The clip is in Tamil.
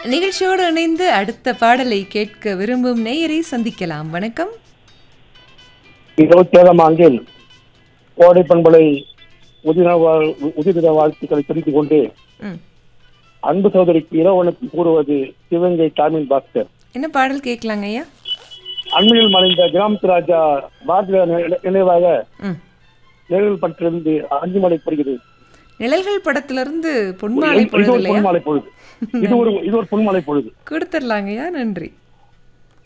நிகழ்ச்சியோடு இணைந்து அடுத்த பாடலை கேட்க விரும்பும் நேயரை சந்திக்கலாம் வணக்கம் இருபத்தி ஏழாம் ஆண்டில் கோடை பண்பலை உதிர வாழ்- உதிர வாழ்த்துக்களை தெரிவித்துக் கொண்டு ம். அன்பு சகோதரிக்கு இரவனுக்கு கூறுவது சிவகங்கை டாமின் பாஸ்கர் என்ன பாடல் கேட்கலாங்க ஐயா அண்மையில் மறைந்த கிராமத்து ராஜா பாரதிய நினைவாக ம் நிழல் பற்றிலிருந்து அஞ்சுமலை படுகிறது நிழல்கள் படத்திலிருந்து பொன்மாலை இது பொழுது ஒரு இல்லையா பொன்மாலை பொழுது இது ஒரு இது ஒரு பொன்மாலை பொழுது கொடுத்துடலாங்கய்யா நன்றி